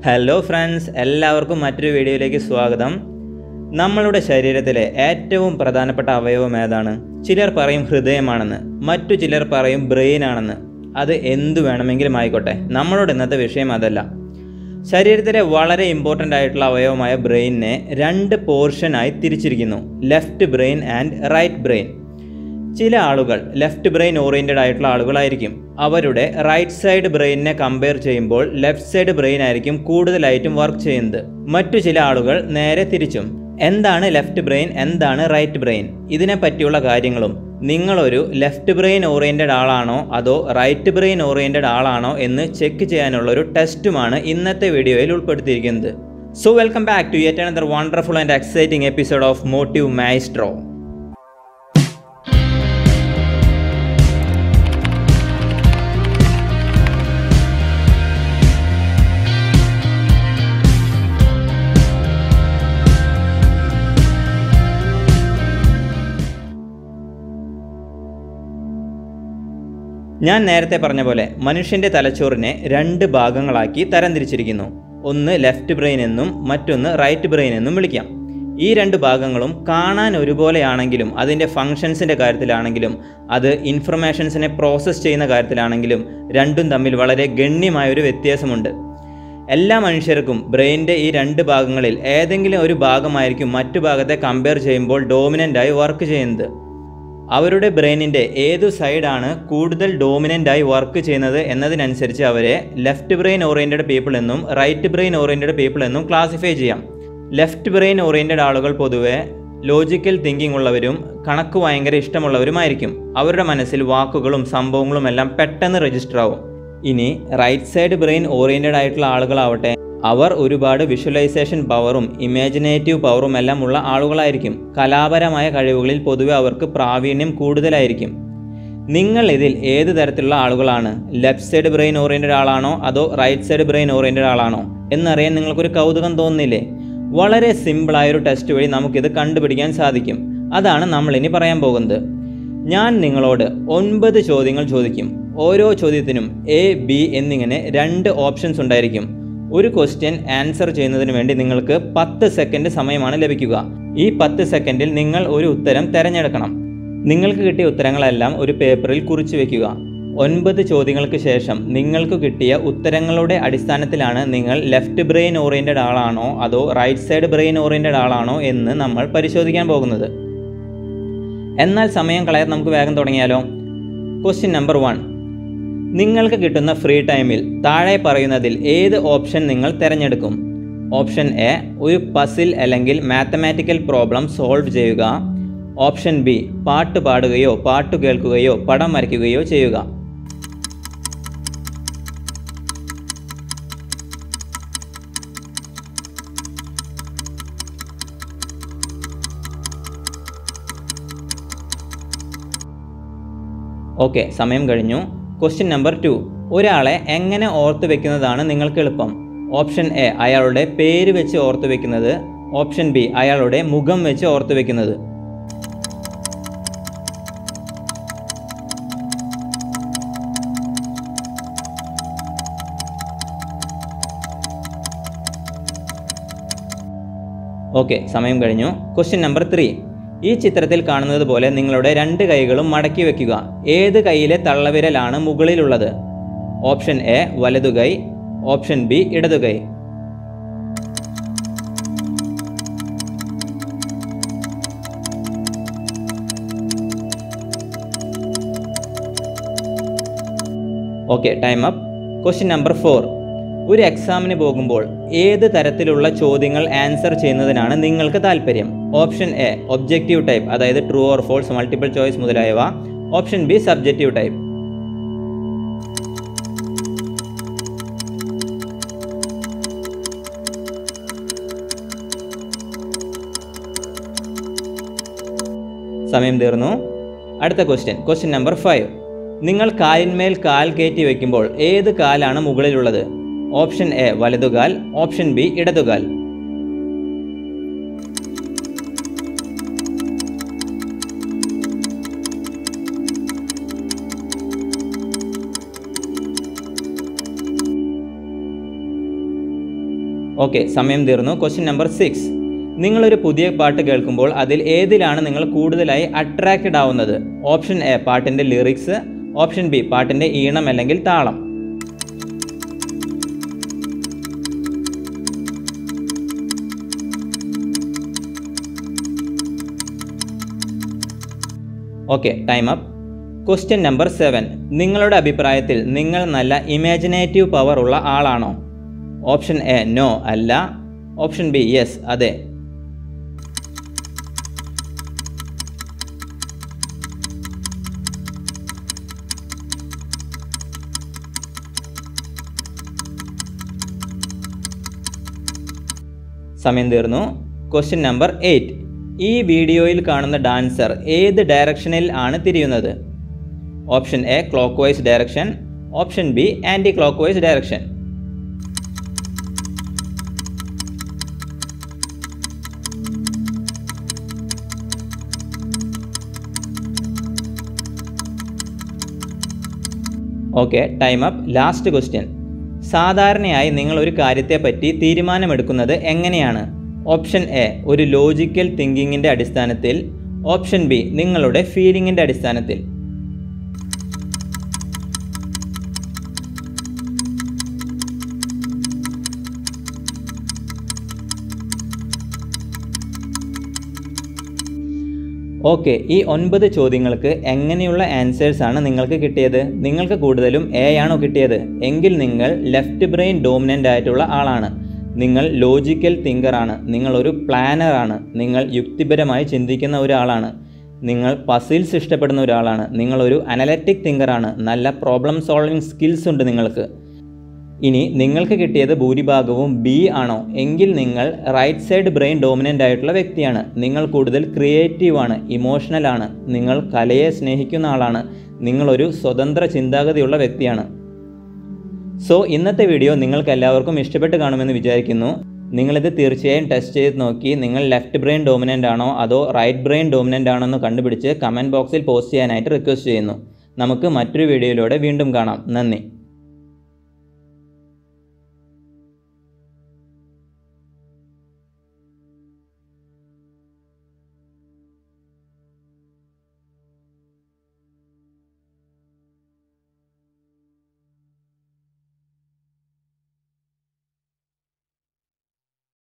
hello friends എല്ലാവർക്കും മറ്റൊരു വീഡിയോയിലേക്ക് സ്വാഗതം നമ്മളുടെ ശരീരത്തിലെ ഏറ്റവും പ്രധാനപ്പെട്ട അവയവം ഏതാണ് ചിലർ പറയും ഹൃദയമാണെന്ന് മറ്റു ചിലർ പറയും ബ്രെയിൻ ആണെന്ന് അത് എന്തു വേണമെങ്കിലും ആയിക്കോട്ടെ നമ്മളോട് ഇന്നത്തെ വിഷയം അതല്ല ശരീരത്തിലെ വളരെ ഇമ്പോർട്ടൻ്റ് ആയിട്ടുള്ള അവയവമായ ബ്രെയിനിനെ രണ്ട് പോർഷനായി തിരിച്ചിരിക്കുന്നു left brain and right brain ചില ആളുകൾ ലെഫ്റ്റ് ബ്രെയിൻ ഓറിയൻറ്റഡ് ആയിട്ടുള്ള ആളുകളായിരിക്കും അവരുടെ റൈറ്റ് സൈഡ് ബ്രെയിനിനെ കമ്പയർ ചെയ്യുമ്പോൾ ലെഫ്റ്റ് സൈഡ് ബ്രെയിൻ ആയിരിക്കും കൂടുതലായിട്ടും വർക്ക് ചെയ്യുന്നത് മറ്റു ചില ആളുകൾ നേരെ തിരിച്ചും എന്താണ് ലെഫ്റ്റ് ബ്രെയിൻ എന്താണ് റൈറ്റ് ബ്രെയിൻ ഇതിനെ പറ്റിയുള്ള കാര്യങ്ങളും നിങ്ങളൊരു ലെഫ്റ്റ് ബ്രെയിൻ ഓറിയൻറ്റഡ് ആളാണോ അതോ റൈറ്റ് ബ്രെയിൻ ഓറിയൻറ്റഡ് ആളാണോ എന്ന് ചെക്ക് ചെയ്യാനുള്ള ഒരു ടെസ്റ്റുമാണ് ഇന്നത്തെ വീഡിയോയിൽ ഉൾപ്പെടുത്തിയിരിക്കുന്നത് so welcome back to yet another wonderful and exciting episode of Motive Maestro ഞാൻ നേരത്തെ പറഞ്ഞ പോലെ മനുഷ്യന്റെ തലച്ചോറിനെ രണ്ട് ഭാഗങ്ങളാക്കി തരംതിരിച്ചിരിക്കുന്നു ഒന്ന് ലെഫ്റ്റ് ബ്രെയിൻ എന്നും മറ്റൊന്ന് റൈറ്റ് ബ്രെയിൻ എന്നും വിളിക്കാം ഈ രണ്ട് ഭാഗങ്ങളും കാണാൻ ഒരുപോലെയാണെങ്കിലും അതിൻ്റെ ഫങ്ഷൻസിൻ്റെ കാര്യത്തിലാണെങ്കിലും അത് ഇൻഫർമേഷൻസിനെ പ്രോസസ്സ് ചെയ്യുന്ന കാര്യത്തിലാണെങ്കിലും രണ്ടും തമ്മിൽ വളരെ ഗണ്യമായൊരു വ്യത്യാസമുണ്ട് എല്ലാ മനുഷ്യർക്കും ബ്രെയിനിൻ്റെ ഈ രണ്ട് ഭാഗങ്ങളിൽ ഏതെങ്കിലും ഒരു ഭാഗമായിരിക്കും മറ്റു ഭാഗത്തെ കമ്പയർ ചെയ്യുമ്പോൾ ഡോമിനൻ്റായി വർക്ക് ചെയ്യുന്നത് അവരുടെ ബ്രെയിനിൻ്റെ ഏതു സൈഡാണ് കൂടുതൽ ഡോമിനൻ്റായി വർക്ക് ചെയ്യുന്നത് എന്നതിനനുസരിച്ച് അവരെ ലെഫ്റ്റ് ബ്രെയിൻ ഓറിയൻറ്റഡ് പീപ്പിൾ എന്നും റൈറ്റ് ബ്രെയിൻ ഓറിയൻറ്റഡ് പീപ്പിൾ എന്നും ക്ലാസിഫൈ ചെയ്യാം ലെഫ്റ്റ് ബ്രെയിൻ ഓറിയൻറ്റഡ് ആളുകൾ പൊതുവെ ലോജിക്കൽ തിങ്കിങ് ഉള്ളവരും കണക്ക് ഭയങ്കര ഇഷ്ടമുള്ളവരുമായിരിക്കും അവരുടെ മനസ്സിൽ വാക്കുകളും സംഭവങ്ങളും എല്ലാം പെട്ടെന്ന് രജിസ്റ്റർ ആവും ഇനി റൈറ്റ് സൈഡ് ബ്രെയിൻ ഓറിയൻറ്റഡ് ആയിട്ടുള്ള ആളുകളാവട്ടെ അവർ ഒരുപാട് വിഷ്വലൈസേഷൻ പവറും ഇമാജിനേറ്റീവ് പവറും എല്ലാം ഉള്ള ആളുകളായിരിക്കും കലാപരമായ കഴിവുകളിൽ പൊതുവെ അവർക്ക് പ്രാവീണ്യം കൂടുതലായിരിക്കും നിങ്ങൾ ഇതിൽ ഏത് തരത്തിലുള്ള ആളുകളാണ് ലെഫ്റ്റ് സൈഡ് ബ്രെയിൻ ഓറിയൻറ്റഡ് ആളാണോ അതോ റൈറ്റ് സൈഡ് ബ്രെയിൻ ഓറിയൻറ്റഡ് ആളാണോ എന്നറിയാൻ നിങ്ങൾക്കൊരു കൗതുകം തോന്നുന്നില്ലേ വളരെ സിമ്പിളായൊരു ടെസ്റ്റ് വഴി നമുക്കിത് കണ്ടുപിടിക്കാൻ സാധിക്കും അതാണ് നമ്മൾ ഇനി പറയാൻ പോകുന്നത് ഞാൻ നിങ്ങളോട് ഒൻപത് ചോദ്യങ്ങൾ ചോദിക്കും ഓരോ ചോദ്യത്തിനും എ ബി എന്നിങ്ങനെ രണ്ട് ഓപ്ഷൻസ് ഉണ്ടായിരിക്കും ഒരു ക്വസ്റ്റ്യൻ ആൻസർ ചെയ്യുന്നതിന് വേണ്ടി നിങ്ങൾക്ക് പത്ത് സെക്കൻഡ് സമയമാണ് ലഭിക്കുക ഈ പത്ത് സെക്കൻഡിൽ നിങ്ങൾ ഒരു ഉത്തരം തിരഞ്ഞെടുക്കണം നിങ്ങൾക്ക് കിട്ടിയ ഉത്തരങ്ങളെല്ലാം ഒരു പേപ്പറിൽ കുറിച്ചു വെക്കുക ഒൻപത് ചോദ്യങ്ങൾക്ക് ശേഷം നിങ്ങൾക്ക് കിട്ടിയ ഉത്തരങ്ങളുടെ അടിസ്ഥാനത്തിലാണ് നിങ്ങൾ ലെഫ്റ്റ് ബ്രെയിൻ ഓറിയൻറ്റഡ് ആളാണോ അതോ റൈറ്റ് സൈഡ് ബ്രെയിൻ ഓറിയൻറ്റഡ് ആളാണോ എന്ന് നമ്മൾ പരിശോധിക്കാൻ പോകുന്നത് എന്നാൽ സമയം കളയാൻ നമുക്ക് വേഗം തുടങ്ങിയാലോ ക്വസ്റ്റ്യൻ നമ്പർ വൺ നിങ്ങൾക്ക് കിട്ടുന്ന ഫ്രീ ടൈമിൽ താഴെ പറയുന്നതിൽ ഏത് ഓപ്ഷൻ നിങ്ങൾ തിരഞ്ഞെടുക്കും ഓപ്ഷൻ എ ഒരു പസിൽ അല്ലെങ്കിൽ മാത്തമാറ്റിക്കൽ പ്രോബ്ലം സോൾവ് ചെയ്യുക ഓപ്ഷൻ ബി പാട്ട് പാടുകയോ പാട്ട് കേൾക്കുകയോ പടം വരയ്ക്കുകയോ ചെയ്യുക ഓക്കെ സമയം കഴിഞ്ഞു ക്വസ്റ്റ്യൻ നമ്പർ ടു ഒരാളെ എങ്ങനെ ഓർത്ത് വെക്കുന്നതാണ് നിങ്ങൾക്ക് എളുപ്പം ഓപ്ഷൻ എ അയാളുടെ പേര് വെച്ച് ഓർത്ത് വെക്കുന്നത് ഓപ്ഷൻ ബി അയാളുടെ മുഖം വെച്ച് ഓർത്ത് വെക്കുന്നത് ഓക്കെ സമയം കഴിഞ്ഞു ക്വസ്റ്റ്യൻ നമ്പർ ത്രീ ഈ ചിത്രത്തിൽ കാണുന്നത് പോലെ നിങ്ങളുടെ രണ്ട് കൈകളും മടക്കി വെക്കുക ഏത് കൈയിലെ തള്ളവിരലാണ് മുകളിലുള്ളത് ഓപ്ഷൻ എ വലതുകൈ ഓപ്ഷൻ ബി ഇടതുകൈ okay time up question number four ഒരു എക്സാമിന് പോകുമ്പോൾ ഏത് തരത്തിലുള്ള ചോദ്യങ്ങൾ ആൻസർ ചെയ്യുന്നതിനാണ് നിങ്ങൾക്ക് താല്പര്യം ഓപ്ഷൻ എ ഒബ്ജക്റ്റീവ് ടൈപ്പ് അതായത് true or false multiple choice മുതലായവ ഓപ്ഷൻ ബി സബ്ജക്റ്റീവ് ടൈപ്പ് സമയം തീർന്നു അടുത്ത ക്വസ്റ്റ്യൻ ക്വസ്റ്റ്യൻ നമ്പർ ഫൈവ് നിങ്ങൾ കാലിന്മേൽ കാൽ കയറ്റി വയ്ക്കുമ്പോൾ ഏത് കാലാണ് മുകളിലുള്ളത് ഓപ്ഷൻ എ വലതുകാൽ ഓപ്ഷൻ ബി ഇടതുകാൽ ഓക്കെ സമയം തീർന്നു ക്വസ്റ്റ്യൻ നമ്പർ സിക്സ് നിങ്ങളൊരു പുതിയ പാട്ട് കേൾക്കുമ്പോൾ അതിൽ ഏതിലാണ് നിങ്ങൾ കൂടുതലായി അട്രാക്റ്റഡ് ആവുന്നത് ഓപ്ഷൻ എ പാട്ടിൻ്റെ ലിറിക്സ് ഓപ്ഷൻ ബി പാട്ടിൻ്റെ ഈണം അല്ലെങ്കിൽ താളം okay time up question number seven നിങ്ങളുടെ അഭിപ്രായത്തിൽ നിങ്ങൾ നല്ല ഇമാജിനേറ്റീവ് പവർ ഉള്ള ആളാണോ ഓപ്ഷൻ എ നോ അല്ല ഓപ്ഷൻ ബി യെസ് അതെ സമയം തീർന്നു ക്വസ്റ്റ്യൻ നമ്പർ എയ്റ്റ് ഈ വീഡിയോയിൽ കാണുന്ന ഡാൻസർ ഏത് ഡയറക്ഷനിൽ ആണ് തിരിയുന്നത് option A clock vice direction option B clock vice direction okay time up last question സാധാരണയായി നിങ്ങൾ ഒരു കാര്യത്തെപ്പറ്റി തീരുമാനമെടുക്കുന്നത് എങ്ങനെയാണ് ഓപ്ഷൻ എ ഒരു ലോജിക്കൽ തിങ്കിങ്ങിൻ്റെ അടിസ്ഥാനത്തിൽ ഓപ്ഷൻ ബി നിങ്ങളുടെ ഫീലിങ്ങിൻ്റെ അടിസ്ഥാനത്തിൽ ഓക്കെ ഈ ഒൻപത് ചോദ്യങ്ങൾക്ക് എങ്ങനെയുള്ള ആൻസേഴ്സ് ആണ് നിങ്ങൾക്ക് കിട്ടിയത് നിങ്ങൾക്ക് കൂടുതലും എ ആണോ കിട്ടിയത് എങ്കിൽ നിങ്ങൾ ലെഫ്റ്റ് ബ്രെയിൻ ഡോമിനൻ്റ് ആയിട്ടുള്ള ആളാണ് നിങ്ങൾ ലോജിക്കൽ തിങ്കറാണ് നിങ്ങളൊരു പ്ലാനറാണ് നിങ്ങൾ യുക്തിപരമായി ചിന്തിക്കുന്ന ഒരാളാണ് നിങ്ങൾ പസിൽസ് ഇഷ്ടപ്പെടുന്ന ഒരാളാണ് നിങ്ങളൊരു അനലറ്റിക് തിങ്കറാണ് നല്ല പ്രോബ്ലം സോൾവിങ് സ്കിൽസ് ഉണ്ട് നിങ്ങൾക്ക് ഇനി നിങ്ങൾക്ക് കിട്ടിയത് ഭൂരിഭാഗവും ബി ആണോ എങ്കിൽ നിങ്ങൾ റൈറ്റ് സൈഡ് ബ്രെയിൻ ഡോമിനൻ്റ് ആയിട്ടുള്ള വ്യക്തിയാണ് നിങ്ങൾ കൂടുതൽ ക്രിയേറ്റീവ് ആണ് ഇമോഷണൽ ആണ് നിങ്ങൾ കലയെ സ്നേഹിക്കുന്ന ആളാണ് നിങ്ങളൊരു സ്വതന്ത്ര ചിന്താഗതിയുള്ള വ്യക്തിയാണ് സോ ഇന്നത്തെ വീഡിയോ നിങ്ങൾക്ക് എല്ലാവർക്കും ഇഷ്ടപ്പെട്ട് കാണുമെന്ന് വിചാരിക്കുന്നു നിങ്ങളിത് തീർച്ചയായും ടെസ്റ്റ് ചെയ്ത് നോക്കി നിങ്ങൾ ലെഫ്റ്റ് ബ്രെയിൻ ഡോമിനൻ്റ് ആണോ അതോ റൈറ്റ് ബ്രെയിൻ ഡോമിനൻ്റ് ആണോ എന്ന് കണ്ടുപിടിച്ച് കമൻറ്റ് ബോക്സിൽ പോസ്റ്റ് ചെയ്യാനായിട്ട് റിക്വസ്റ്റ് ചെയ്യുന്നു നമുക്ക് മറ്റൊരു വീഡിയോയിലൂടെ വീണ്ടും കാണാം നന്ദി